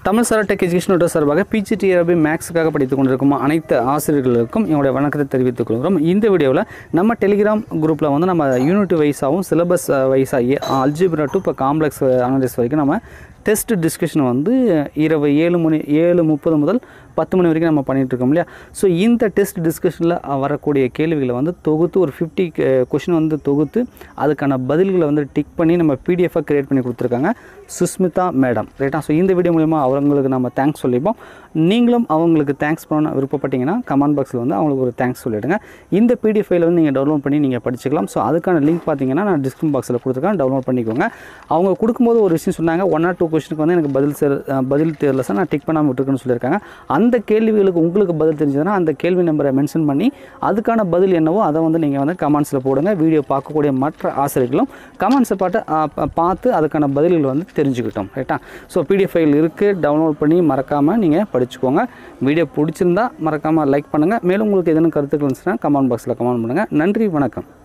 தமிழ் சாரா tech education உடைய சார்பாக PGTRB மேக்ஸுக்காக படித்துக் கொண்டிருக்கும் அனைத்து ஆசிரியர்களுக்கும் என்னுடைய வணக்கத்தை தெரிவித்துக் கொள்கிறோம் இந்த வீடியோவில் நம்ம டெலிகிராம் குரூப்பில் வந்து நம்ம யூனிட் வைஸாகவும் சிலபஸ் வைஸாக அல்ஜிபிரா டு இப்போ காம்ப்ளெக்ஸ் அனாலிஸ் வரைக்கும் நம்ம டெஸ்ட் டிஸ்கஷன் வந்து இரவு ஏழு மணி ஏழு முப்பது முதல் பத்து மணி வரைக்கும் நம்ம பண்ணிகிட்டு இருக்கோம் இல்லையா ஸோ இந்த டெஸ்ட் டிஸ்கஷனில் வரக்கூடிய கேள்விகளை வந்து தொகுத்து ஒரு ஃபிஃப்டி கொஷின் வந்து தொகுத்து அதுக்கான பதில்களை வந்து டிக் பண்ணி நம்ம பிடிஎஃபாக கிரியேட் பண்ணி கொடுத்துருக்காங்க சுஸ்மிதா மேடம் ரைட்டா ஸோ இந்த வீடியோ மூலிமா அவங்களுக்கு நம்ம தேங்க்ஸ் சொல்லிப்போம் நீங்களும் அவங்களுக்கு தேங்க்ஸ் பண்ண விருப்பப்பட்டீங்கன்னா கமெண்ட் பாக்ஸில் வந்து அவங்களுக்கு ஒரு தேங்க்ஸ் சொல்லிவிடுங்க இந்த பிடிஎஃப் ஃபைல வந்து நீங்கள் டவுன்லோட் பண்ணி நீங்கள் படிச்சுக்கலாம் ஸோ அதுக்கான லிங்க் பார்த்தீங்கன்னா நான் டிஸ்கிரிப்ஷன் பாக்ஸில் கொடுத்துருக்கேன் டவுன்லோட் பண்ணிக்கோங்க அவங்க கொடுக்கும்போது ஒரு விஷயம் சொன்னாங்க ஒன் ஆர் டூ கொஸ்டினுக்கு வந்து எனக்கு பதில் சேர் அஹ் பதில் தெரியல சார் நான் டிக் பண்ணாமல் விட்டுருக்குன்னு சொல்லியிருக்காங்க அந்த கேள்விகளுக்கு உங்களுக்கு பதில் தெரிஞ்சதுன்னா அந்த கேள்வி நம்பரை மென்ஷன் பண்ணி அதுக்கான பதில் என்னவோ அதை வந்து நீங்கள் வந்து கமெண்ட்ஸில் போடுங்க வீடியோ பார்க்கக்கூடிய மற்ற ஆசிரியர்களும் கமெண்ட்ஸை பார்த்து அஹ், ப- பார்த்து அதுக்கான பதில்கள் வந்து தெரிஞ்சுக்கிட்டோம் ரைட்டா ஸோ பிடிஎஃப் ஃபைல் இருக்குது டவுன்லோட் பண்ணி மறக்காமல் நீங்கள் படிச்சுக்கோங்க வீடியோ பிடிச்சிருந்தா மறக்காமல் லைக் பண்ணுங்கள் மேலும் உங்களுக்கு எதனா கருத்துக்கள் இருந்துச்சுன்னா கமெண்ட் பாக்ஸில் கமெண்ட் பண்ணுங்கள் நன்றி வணக்கம்